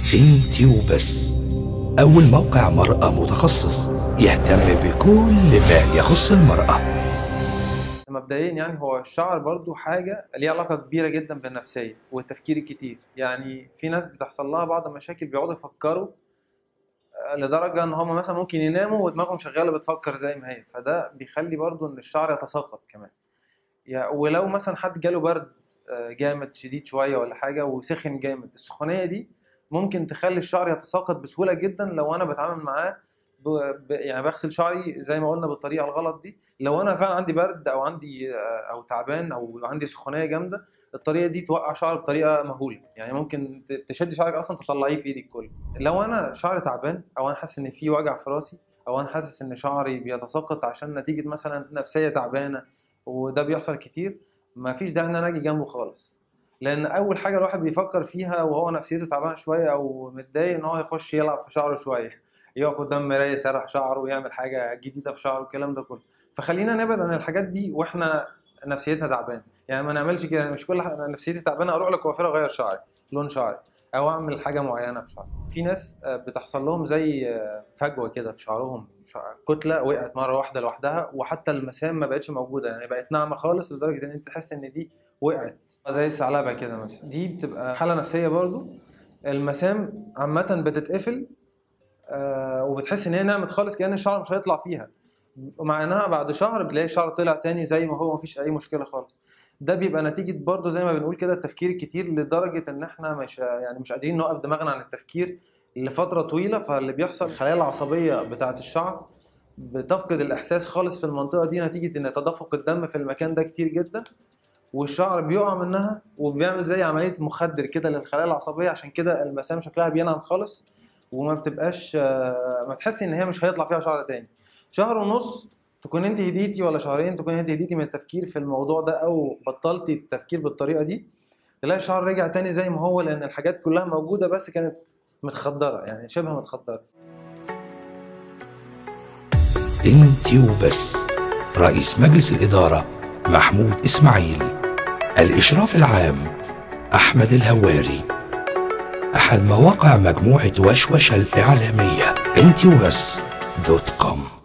انتي وبس أول موقع مرأة متخصص يهتم بكل ما يخص المرأة مبدئيا يعني هو الشعر برضو حاجة ليها علاقة كبيرة جدا بالنفسية والتفكير الكتير يعني في ناس بتحصل لها بعض المشاكل بيقعدوا يفكروا آه، لدرجة ان هم مثلا ممكن يناموا ودماغهم شغالة بتفكر زي ما هي فده بيخلي برضو ان الشعر يتساقط كمان يعني ولو مثلا حد جاله برد آه، جامد شديد شوية ولا حاجة وسخن جامد السخونية دي ممكن تخلي الشعر يتساقط بسهولة جدا لو انا بتعامل معاه ب... ب... يعني بغسل شعري زي ما قلنا بالطريقة الغلط دي لو انا فعلا عندي برد او عندي آه، او تعبان او عندي سخونيه جامده الطريقه دي توقع شعري بطريقه مهوله يعني ممكن ت- تشد شعرك اصلا تطلعيه في ايدك كله لو انا شعري تعبان او انا حاسس ان في وجع في راسي او انا حاسس ان شعري بيتساقط عشان نتيجه مثلا نفسيه تعبانه وده بيحصل كتير ما فيش داعي ان انا اجي جنبه خالص لان اول حاجه الواحد بيفكر فيها وهو نفسيته تعبانه شويه او متضايق ان هو يخش يلعب في شعره شويه يقف قدام مرايه يسرح شعره ويعمل حاجه جديده في شعره الكلام ده كله فخلينا نبعد عن الحاجات دي واحنا نفسيتنا تعبانه يعني ما نعملش كده مش كل حاجة نفسيتي تعبانه اروح للكوافير اغير شعري لون شعري او اعمل حاجه معينه في شعري في ناس آه، بتحصل لهم زي آه، فجوه كده في شعرهم شع- كتله وقعت مره واحده لوحدها وحتى المسام ما بقتش موجوده يعني بقت ناعمه خالص لدرجه ان انت تحس ان دي وقعت زي الثعلبه كده مثلا دي بتبقى حاله نفسيه برضو المسام عامه بتتقفل آه، وبتحس ان هي نعمت خالص كأن الشعر مش هيطلع فيها ومع انها بعد شهر بتلاقي الشعر طلع تاني زي ما هو مفيش اي مشكله خالص ده بيبقى نتيجه برضه زي ما بنقول كده التفكير الكتير لدرجه ان احنا مش يعني مش قادرين نوقف دماغنا عن التفكير لفتره طويله فاللي بيحصل الخلايا العصبيه بتاعه الشعر بتفقد الاحساس خالص في المنطقه دي نتيجه ان تدفق الدم في المكان ده كتير جدا والشعر بيقع منها وبيعمل زي عمليه مخدر كده للخلايا العصبيه عشان كده المسام شكلها بينعم خالص وما بتبقاش آه، ما تحسي ان هي مش هيطلع فيها شعر تاني شهر ونص تكون انت هديتي ولا شهرين تكون انت هديتي من التفكير في الموضوع ده او بطلتي التفكير بالطريقه دي تلاقي الشعر رجع تاني زي ما هو لان الحاجات كلها موجوده بس كانت متخدره يعني شبه متخدره انتي وبس رئيس مجلس الإدارة محمود إسماعيل الإشراف العام أحمد الهواري أحد مواقع مجموعة وشوشة الإعلامية انتي وبس دوت كوم